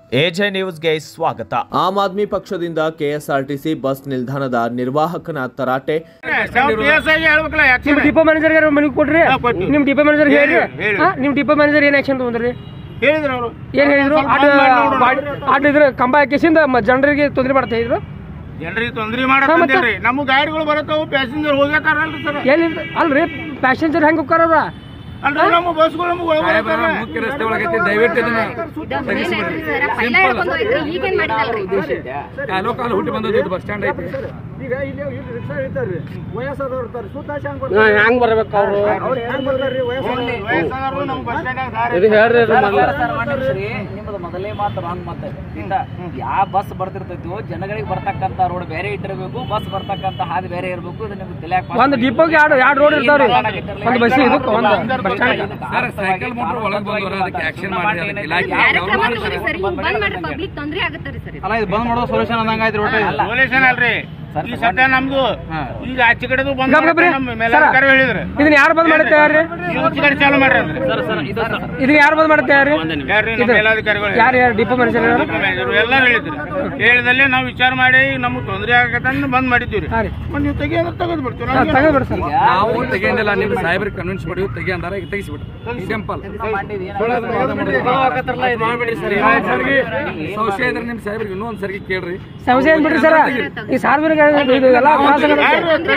AJ ನ್ಯೂಸ್ಗೆ ಸ್ವಾಗತ am Aadmi ಪಕ್ಷದಿಂದ ಕೆಎಸ್ಆರ್ಟಿಸಿ ಬಸ್ ನಿಲ್ದಾಣದ ನಿರ್ವಾಹಕನ ತರಾಟೆ ಹೇಳ್ಬೇಕಲ್ಲ ಯಾಕೆ ನಿಮ್ ಡಿಪೋ ಮ್ಯಾನೇಜರ್ ಮನೆಗೆ ಕೊಡ್ರಿ ಹಾ, ಕೊಟ್ವಿ. ನಿಮ್ ಡಿಪೋ ಮ್ಯಾನೇಜರ್ ಹೇಳ್ರಿ ಹೇಳಿ. ಹಾ, ನಿಮ್ ಡಿಪೋ ಮ್ಯಾನೇಜರ್ ಏನ್ ಆಕ್ಷನ್ ತಗೊಂಡ್ರಿ ಹೇಳಿದ್ರು ಅವರು ಏನ್ ಹೇಳಿದ್ರು ಸ್ವಲ್ಪ ಆಟ ಬಂದ್ ಮಾಡಿ ನೋಡು. ಆಟ ಇದ್ರ ಕಂಬ ಹಾಕಿಸಿಂದ ಮ- ಜನರಿಗೆ ತೊಂದರೆ ಮಾಡ್ತಾ ಇದ್ರು ಜನರಿಗೆ ತೊಂದ್ರೆ ಹಾ, ಮತ್ತೆ? ಮಾಡತ್ತೇನ್ರಿ ನಮ್ಮ ಗಾಡಿಗಳು ಬರತ್ತಾವು ಪ್ಯಾಸೆಂಜರ್ ಹೋಗ್ಯಾತಾರಲ್ರಿ ಸರ್ ಎಲ್ಲಿ ಅಲ್ರಿ ಪ್ಯಾಸೆಂಜರ್ ಹೆಂಗ್ ಹೋಗ್ತಾರ ಅವ್ರ ಅಲ್ರಿ ನಮ್ಮ ಬಸ್ಗಳು ನಮ್ಗೆ ಒಳಗೆ ಮುಖ್ಯ ರಸ್ತೆ ಒಳಗೈತಿ ದಯವಿಟ್ಟು ಇದನ್ನ ಈಗೇನ್ ಮಾಡಿದಲ್ರಿ ಕಾಲು ಕಾಲು ಹುಟ್ಟಿ ಬಂದದ್ದು ಇದು ಬಸ್ ಸ್ಟ್ಯಾಂಡ್ ಐತಿ ಹೆಂಗ್ ಬರ್ಬೇಕು ಅವ್ರು ವಯಸ್ಸಾದವ್ರು ನಮ್ಮ ಬಸ್ ಸ್ಟ್ಯಾಂಡ್ ದಾರಿ ಇದು ಹೇಳ್ರಿ ನಿಮ್ಮದು ಮೊದಲೇ ಮಾತು ರಾಂಗ್ ಮಾತು ಇಂದ ಯಾವ ಬಸ್ ಬರ್ತಿರ್ತೈತೋ ಜನಗಳಿಗೆ ಬರ್ತಕ್ಕಂತ ರೋಡ್ ಬೇರೆ ಇಟ್ಟಿರ್ಬೇಕು ಬಸ್ ಬರ್ತಕ್ಕಂತ ಹಾದಿ ಬೇರೆ ಇರ್ಬೇಕು ಇದು ನಿಮ್ಗೆ ತಿಳಿಯಾಕ ಒಂದ್ ಡಿಪೋಗೆ ಎರಡು ಎರಡು ರೋಡ್ ಇರ್ತಾವ್ರಿ ಒಂದ್ ಬಸ್ ಇದಕ್ಕೆ ಒಂದ್ bus stand sir cycle motor ಒಳಗೆ ಬಂದವ್ರ ಅದಕ್ಕೆ ಆಕ್ಷನ್ ಮಾಡಿ ಅದಕ್ಕೆ ಇಲಾಖೆ ಕಾರ್ಯಕ್ರಮ ತಗೋರಿ ಸರ್ ಹಿಂಗ್ ಬಂದ್ ಮಾಡ್ರಿ ಪಬ್ಲಿಕ್ ತೊಂದ್ರೆ ಆಗತ್ತರಿ ಸರ್ ಇದು. ಅಲ್ಲ ಇದು ಬಂದ್ ಮಾಡೋ ಸೊಲ್ಯೂಷನ್ ಅನ್ನಂಗ ಆಯ್ತು ರೋಡ್ ಸೊಲ್ಯೂಷನ್ ಅಲ್ರಿ ಈ ಸದ್ಯ ನಮ್ದು ಈಗ ಆಚೆ ಕಡೆದು ಬಂದ್ ಗಪ್ ಗಪ್ರಿ. ನಮ್ಮ ಮೇಲೆ ಸರ. ಕರೆ ಹೇಳಿದ್ರು ಇದನ್ನ ಯಾರು ಬಂದ್ ಮಾಡುತ್ತೆ ಯಾರ್ರಿ ಈಗ ಆಚೆ ಕಡೆ ಚಾಲು ಮಾಡ್ರಿ ಅಂದ್ರೆ ಇದನ್ನ ಯಾರು ಬಂದ್ ಮಾಡುತ್ತೆ ಯಾರ್ರಿ ಯಾರ್ರಿ ನಮ್ಮ ಮೇಲಾಧಿಕಾರಿಗಳು ಯಾರು ಯಾರು ಡಿಪೋ ಮ್ಯಾನೇಜರ್ ಮ್ಯಾನೇಜರು ಎಲ್ಲ ಹೇಳಿದ್ರು ಹೇಳಿದಲ್ಲಿ ನಾವು ವಿಚಾರ ಮಾಡಿ ನಮ್ಗೆ ತೊಂದರೆ ಆಗತ್ತಂತ ಬಂದ್ ಮಾಡಿದ್ದೀವಿ ರೀ ಹಾ ರೀ ಒಂದ್ ನೀವು ತೆಗಿಯೋದು ತೆಗೆದು ಬಿಡ್ತೀವಿ ಹಾ, ತಗೋಬೇಡಿ ಸರ್ ನಾವು ತೆಗಿಯಂದಿಲ್ಲ ನಿಮ್ ಸಾಹೇಬ್ರಿಗೆ ಕನ್ವಿನ್ಸ್ ಮಾಡಿ ತೆಗಿ ಅಂದಾರ ಈಗ ತೆಗಿಸ್ಬಿಟ್ರು ಸಿಂಪಲ್ ಸಂಶಯ ಇದ್ರೆ ನಿಮ್ ಸಾಹೇಬ್ರಿಗೆ ಇನ್ನೊಂದ್ ಸರಿಗೆ ಕೇಳ್ರಿ ಸಮಸ್ಯೆ ಏನ್ ಬಿಡ್ರಿ ಸರ್ ಈ ಸಾರ್ವಜನಿಕ ಇದು ಎಲ್ಲ ತ್ರಾಸ ಆಗತ್ತೆ.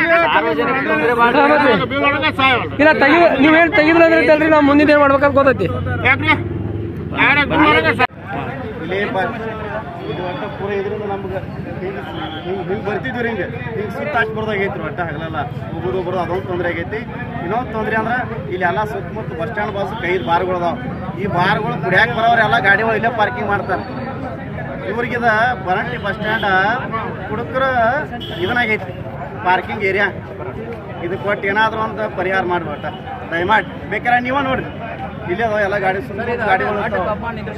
ಒಳಗೆ ಸಾಯವಲ್ಲ ಇಲ್ಲ ತೆಗಿ ನೀವೇನ್ ತೆಗಿದ್ರ ಅಂದ್ರೆ ತಲ್ರಿ ನಾವು ಮುಂದಿನ ಏನ್ ಮಾಡ್ಬೇಕಂತ ಗೊತ್ತೈತಿ ಯಾಕ್ರಿ ಯಾರ ಒಳಗೆ ಸಾ ಇಲ್ಲಿ ಬ ಇದು ಒಟ್ಟ ಪೂರ ಇದರಿಂದ ನಮ್ಗೆ ಹಿಂಗೆ ಹಿಂಗೆ ಹಿಂಗೆ ಬರ್ತಿದ್ವಿ ಹಿಂಗೆ ಹಿಂಗೆ ಸುತ್ತ ಹಾಕ್ಬಾರ್ದಾಗೈತಿ ಒಟ್ಟ ಹಗಲೆಲ್ಲ ಹೋಗೋದು ಬರೋದು ಅದೊಂದು ತೊಂದರೆ ಆಗೈತಿ ಇನ್ನೊಂದು ತೊಂದರೆ ಅಂದ್ರೆ ಇಲ್ಲಿ ಎಲ್ಲ ಸುತ್ತಮುತ್ತ ಬಸ್ ಸ್ಟ್ಯಾಂಡ್ ಬಾಸು ಕೈದು ಬಾರ್ಗಳು ಅದಾವ ಈ ಬಾರ್ಗಳು ಕುಡಿಯಾಕೆ ಬರೋರು ಎಲ್ಲ ಗಾಡಿಗಳು ಇಲ್ಲೇ ಪಾರ್ಕಿಂಗ್ ಮಾಡ್ತಾರೆ ಇವ್ರಿಗಿದ ಬರಂಟಿ ಬಸ್ ಸ್ಟ್ಯಾಂಡ ಕುಡುಕರ ಇದನ್ನಾಗೈತಿ ಪಾರ್ಕಿಂಗ್ ಏರಿಯಾ ಇದು ಕೊಟ್ಟು ಏನಾದರೂ ಒಂದು ಪರಿಹಾರ ಮಾಡಿ ಒಟ್ಟ ದಯಮಾಡಿ ಬೇಕಾದ್ರೆ ನೀವೇ ನೋಡ್ರಿ ಇಲ್ಲೇ ಅದಾವ ಎಲ್ಲ ಗಾಡಿ ಸುಮ್ಮನೆ ಗಾಡಿಗಳು ಇರ್ತಾವ. ಒಂದು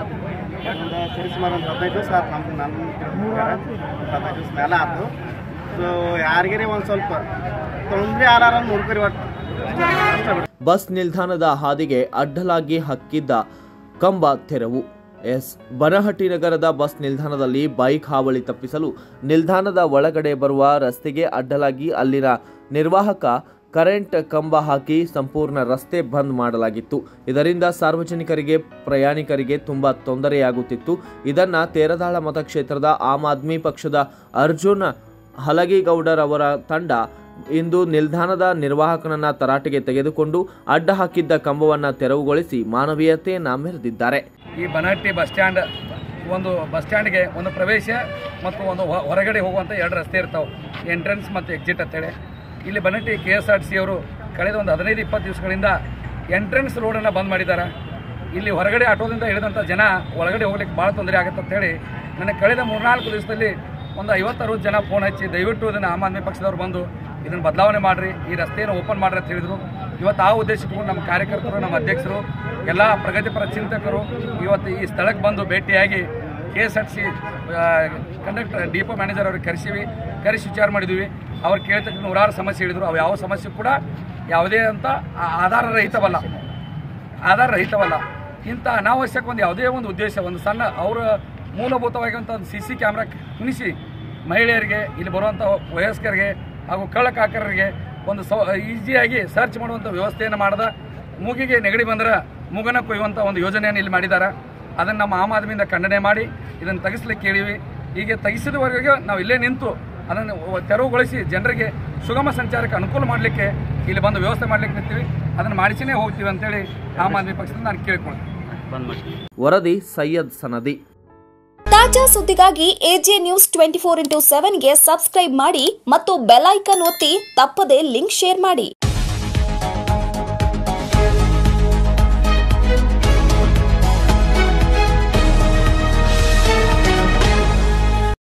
ಸರಿಸುಮಾರು ಒಂದು ಹದಿನೈದು ದಿವಸ ಆಯ್ತು ನಮ್ಗೆ ನನ್ನ ಪ್ರಕಾರ ಒಂದು ಹದಿನೈದು ದಿವಸ ಮೇಲೆ ಆಯ್ತು ಸೊ ಯಾರಿಗೇ ಒಂದು ಸ್ವಲ್ಪ ತೊಂದರೆ ಆರಾರ ನೋಡ್ಕೊರಿ ಒಟ್ಟು ಅಷ್ಟೇ ಬಿಡಿ. ಬಸ್ ನಿಲ್ದಾಣದ ಹಾದಿಗೆ ಅಡ್ಡಲಾಗಿ ಹಕ್ಕಿದ್ದ ಕಂಬ ತೆರವು ಎಸ್ ಬನಹಟ್ಟಿ ನಗರದ ಬಸ್ ನಿಲ್ದಾಣದಲ್ಲಿ ಬೈಕ್ ಹಾವಳಿ ತಪ್ಪಿಸಲು ನಿಲ್ದಾಣದ ಒಳಗಡೆ ಬರುವ ರಸ್ತೆಗೆ ಅಡ್ಡಲಾಗಿ ಅಲ್ಲಿನ ನಿರ್ವಾಹಕ ಕರೆಂಟ್ ಕಂಬ ಹಾಕಿ ಸಂಪೂರ್ಣ ರಸ್ತೆ ಬಂದ್ ಮಾಡಲಾಗಿತ್ತು ಇದರಿಂದ ಸಾರ್ವಜನಿಕರಿಗೆ ಪ್ರಯಾಣಿಕರಿಗೆ ತುಂಬಾ ತೊಂದರೆಯಾಗುತ್ತಿತ್ತು ಇದನ್ನ ತೇರದಾಳ ಮತಕ್ಷೇತ್ರದ ಆಮ್ ಆದ್ಮಿ ಪಕ್ಷದ ಅರ್ಜುನ್ ಹಲಗಿಗೌಡರ್ ಅವರ ತಂಡ ಇಂದು ನಿಲ್ದಾಣದ ನಿರ್ವಾಹಕನನ್ನ ತರಾಟೆಗೆ ತೆಗೆದುಕೊಂಡು ಅಡ್ಡ ಹಾಕಿದ್ದ ಕಂಬವನ್ನ ತೆರವುಗೊಳಿಸಿ ಮಾನವೀಯತೆಯನ್ನ ಮೆರೆದಿದ್ದಾರೆ ಈ ಬನಹಟ್ಟಿ ಬಸ್ ಸ್ಟ್ಯಾಂಡ್ ಒಂದು ಬಸ್ ಸ್ಟ್ಯಾಂಡ್ಗೆ ಒಂದು ಪ್ರವೇಶ ಮತ್ತು ಒಂದು ಹೊ- ಹೊರಗಡೆ ಹೋಗುವಂಥ ಎರಡು ರಸ್ತೆ ಇರ್ತಾವೆ ಎಂಟ್ರೆನ್ಸ್ ಮತ್ತು ಎಕ್ಸಿಟ್ ಅಂತೇಳಿ ಇಲ್ಲಿ Banahatti K S R T C ಅವರು ಕಳೆದ ಒಂದು ಹದಿನೈದು ಇಪ್ಪತ್ತು ದಿವಸಗಳಿಂದ ಎಂಟ್ರೆನ್ಸ್ ರೋಡನ್ನು ಬಂದ್ ಮಾಡಿದ್ದಾರೆ ಇಲ್ಲಿ ಹೊರಗಡೆ ಆಟೋದಿಂದ ಇಳಿದಂಥ ಜನ ಒಳಗಡೆ ಹೋಗ್ಲಿಕ್ಕೆ ಭಾಳ ತೊಂದರೆ ಆಗುತ್ತೆ ಅಂತೇಳಿ ನನಗೆ ಕಳೆದ ಮೂರ್ನಾಲ್ಕು ದಿವಸದಲ್ಲಿ ಒಂದು ಐವತ್ತು ಅರವತ್ತು ಜನ ಫೋನ್ ಹಚ್ಚಿ ದಯವಿಟ್ಟು ಇದನ್ನು ಆಮ್ ಆದ್ಮಿ ಪಕ್ಷದವ್ರು ಬಂದು ಇದನ್ನು ಬದಲಾವಣೆ ಮಾಡಿರಿ ಈ ರಸ್ತೆಯನ್ನು ಓಪನ್ ಮಾಡ್ರಿ ಅಂತ ಹೇಳಿದರು ಇವತ್ತು ಆ ಉದ್ದೇಶಕ್ಕೂ ನಮ್ಮ ಕಾರ್ಯಕರ್ತರು ನಮ್ಮ ಅಧ್ಯಕ್ಷರು ಎಲ್ಲ ಪ್ರಗತಿಪರ ಚಿಂತಕರು ಇವತ್ತು ಈ ಸ್ಥಳಕ್ಕೆ ಬಂದು ಭೇಟಿಯಾಗಿ K S R T C conductor depot manager ಅವ್ರಿಗೆ ಕರೆಸಿವಿ ಕರೆಸಿ ವಿಚಾರ ಮಾಡಿದ್ವಿ ಅವ್ರು ಕೇಳ್ತಕ್ಕ ನೂರಾರು ಸಮಸ್ಯೆ ಹೇಳಿದ್ರು ಅವು ಯಾವ ಸಮಸ್ಯೆ ಕೂಡ ಯಾವುದೇ ಅಂತ ಆ- ಆಧಾರ ರಹಿತವಲ್ಲ ಆಧಾರ ರಹಿತವಲ್ಲ ಇಂಥ ಅನಾವಶ್ಯಕ ಒಂದು ಯಾವುದೇ ಒಂದು ಉದ್ದೇಶ ಒಂದು ಸಣ್ಣ ಅವರ ಮೂಲಭೂತವಾಗಿರುವಂಥ ಒಂದು ಸಿ ಸಿ ಕ್ಯಾಮ್ರಾ ಕುಣಿಸಿ ಮಹಿಳೆಯರಿಗೆ ಇಲ್ಲಿ ಬರುವಂಥ ವಯಸ್ಕರಿಗೆ ಹಾಗೂ ಕಳ್ಳಕಾಕರಿಗೆ ಒಂದು ಸೌ ಈಸಿಯಾಗಿ ಸರ್ಚ್ ಮಾಡುವಂಥ ವ್ಯವಸ್ಥೆಯನ್ನು ಮಾಡಿದ ಮೂಗಿಗೆ ನೆಗಡಿ ಬಂದ್ರೆ ಮೂಗನ ಕೊಯ್ಯುವಂಥ ಒಂದು ಯೋಜನೆಯನ್ನು ಇಲ್ಲಿ ಮಾಡಿದ್ದಾರೆ ಅದನ್ನು ನಮ್ಮ ಆಮ್ ಆದ್ಮಿಯಿಂದ ಖಂಡನೆ ಮಾಡಿ ಇದನ್ನು ತೆಗಿಸ್ಲಿಕ್ಕೆ ಹೇಳಿವಿ ಹೀಗೆ ತೆಗೆಸಿದವರೆಗೆ ನಾವು ಇಲ್ಲೇ ನಿಂತು ಅದನ್ನು ತೆರವುಗೊಳಿಸಿ ಜನರಿಗೆ ಸುಗಮ ಸಂಚಾರಕ್ಕೆ ಅನುಕೂಲ ಮಾಡಲಿಕ್ಕೆ ಇಲ್ಲಿ ಬಂದು ವ್ಯವಸ್ಥೆ ಮಾಡಲಿಕ್ಕೆ ನಿಂತೀವಿ ಅದನ್ನು ಮಾಡಿಸಿನೇ ಹೋಗ್ತೀವಿ ಅಂತೇಳಿ ಆಮ್ ಆದ್ಮಿ ಪಕ್ಷದಿಂದ ನಾನು ಕೇಳ್ಕೊಳ್ತೀನಿ ವರದಿ ಸೈಯದ್ ಸನದಿ ತಾಜಾ ಸುದ್ದಿಗಾಗಿ AJ news twenty four into ಸೆವೆನ್ಗೆ ಸಬ್ಸ್ಕ್ರೈಬ್ ಮಾಡಿ ಮತ್ತು ಬೆಲ್ ಐಕಾನ್ ಒತ್ತಿ ತಪ್ಪದೇ ಲಿಂಕ್ ಶೇರ್ ಮಾಡಿ